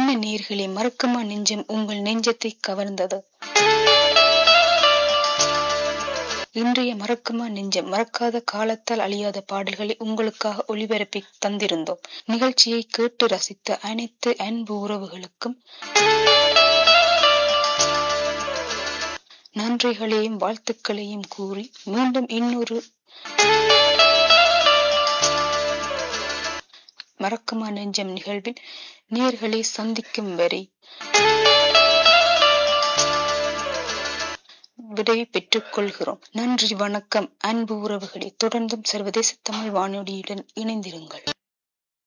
என்ன நேர்களே மறக்குமா நெஞ்சம் உங்கள் நெஞ்சத்தை கவர்ந்தது இன்றைய மறக்குமா நெஞ்சம் மறக்காத காலத்தால் அழியாத பாடல்களை உங்களுக்காக ஒளிபரப்பி தந்திருந்தோம் நிகழ்ச்சியை கேட்டு ரசித்த அனைத்து அன்பு உறவுகளுக்கும் நன்றிகளையும் வாழ்த்துக்களையும் கூறி மீண்டும் இன்னொரு மறக்குமா நெஞ்சம் நிகழ்வில் நேர்களை சந்திக்கும் வரை விடை பெற்றுக் கொள்கிறோம் நன்றி வணக்கம் அன்பு உறவுகளை தொடர்ந்தும் சர்வதேச தமிழ் வானொலியுடன் இணைந்திருங்கள்